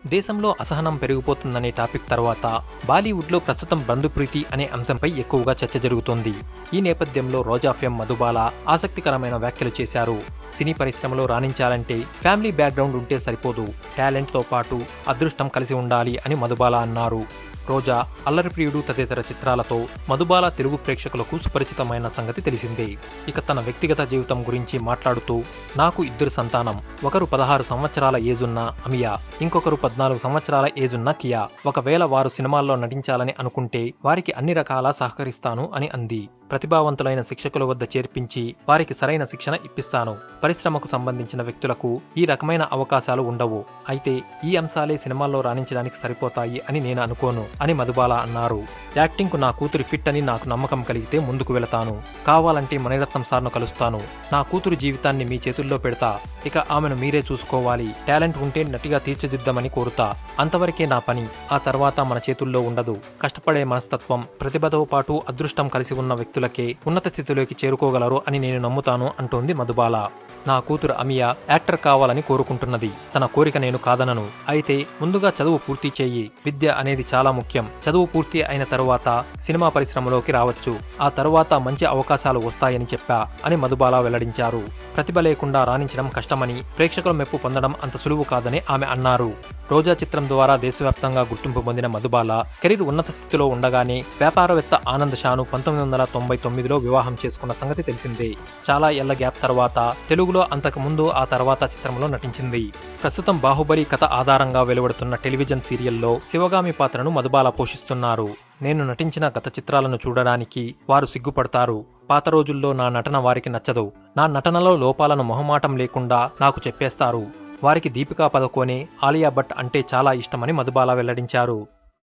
దేశంలో అసహనం పెరిగిపోతుందనే టాపిక్ తర్వాత బాలీవుడ్లో ప్రస్తుతం బంధుప్రీతి అనే అంశంపై ఎక్కువగా చర్చ జరుగుతోంది ఈ నేపథ్యంలో రోజా ఫెమ్ మధుబాల ఆసక్తికరమైన వ్యాఖ్యలు చేశారు సినీ పరిశ్రమలో రాణించాలంటే ఫ్యామిలీ బ్యాక్గ్రౌండ్ ఉంటే సరిపోదు టాలెంట్తో పాటు అదృష్టం కలిసి ఉండాలి అని మధుబాల అన్నారు రోజా అల్లరిప్రియుడు తదితర చిత్రాలతో మధుబాల తెలుగు ప్రేక్షకులకు సుపరిచితమైన సంగతి తెలిసిందే ఇక తన వ్యక్తిగత జీవితం గురించి మాట్లాడుతూ నాకు ఇద్దరు సంతానం ఒకరు పదహారు సంవత్సరాల ఏజున్న అమియా ఇంకొకరు పద్నాలుగు సంవత్సరాల ఏజున్న కియా ఒకవేళ వారు సినిమాల్లో నటించాలని అనుకుంటే వారికి అన్ని రకాల సహకరిస్తాను అని అంది ప్రతిభావంతులైన శిక్షకుల వద్ద చేర్పించి వారికి సరైన శిక్షణ ఇప్పిస్తాను పరిశ్రమకు సంబంధించిన వ్యక్తులకు ఈ రకమైన అవకాశాలు ఉండవు అయితే ఈ అంశాలే సినిమాల్లో రాణించడానికి సరిపోతాయి అని నేను అనుకోను అని మధుబాల అన్నారు యాక్టింగ్ కు నా కూతురి ఫిట్ అని నాకు నమ్మకం కలిగితే ముందుకు వెళతాను కావాలంటే మణిరత్నం సార్ను కలుస్తాను నా కూతురు జీవితాన్ని మీ చేతుల్లో పెడతా ఇక ఆమెను మీరే చూసుకోవాలి టాలెంట్ ఉంటే నటిగా తీర్చిదిద్దామని కోరుతా అంతవరకే నా పని ఆ తర్వాత మన చేతుల్లో ఉండదు కష్టపడే మనస్తత్వం ప్రతిభతో పాటు అదృష్టం కలిసి ఉన్న వ్యక్తులకే ఉన్నత స్థితిలోకి చేరుకోగలరు అని నేను నమ్ముతాను అంటోంది మధుబాల నా కూతురు అమియా యాక్టర్ కావాలని కోరుకుంటున్నది తన కోరిక నేను కాదనను అయితే ముందుగా చదువు పూర్తి చేయి విద్య అనేది చాలా ముఖ్యం చదువు పూర్తి అయిన తరువాత సినిమా పరిశ్రమలోకి రావచ్చు ఆ తరువాత మంచి అవకాశాలు వస్తాయని చెప్పా అని మధుబాల వెల్లడించారు ప్రతిభ లేకుండా రాణించడం కష్టమని ప్రేక్షకుల మెప్పు పొందడం అంత సులువు కాదని ఆమె అన్నారు రోజా చిత్రం ద్వారా దేశవ్యాప్తంగా గుర్తింపు పొందిన మధుబాల కెరీర్ ఉన్నత స్థితిలో ఉండగానే వ్యాపారవేత్త ఆనంద్ షాను పంతొమ్మిది వందల తొంభై తొమ్మిదిలో వివాహం చేసుకున్న సంగతి తెలిసిందే చాలా ఏళ్ల గ్యాప్ తర్వాత తెలుగులో అంతకు ముందు ఆ తర్వాత చిత్రంలో నటించింది ప్రస్తుతం బాహుబలి కథ ఆధారంగా వెలువడుతున్న టెలివిజన్ సీరియల్లో శివగామి పాత్రను మధుబాల పోషిస్తున్నారు నేను నటించిన గత చిత్రాలను చూడడానికి వారు సిగ్గుపడతారు పాత రోజుల్లో నా నటన వారికి నచ్చదు నా నటనలో లోపాలను మొహమాటం లేకుండా నాకు చెప్పేస్తారు వారికి దీపికా పదుకోనే ఆలియా భట్ అంటే చాలా ఇష్టమని మధుబాల వెల్లడించారు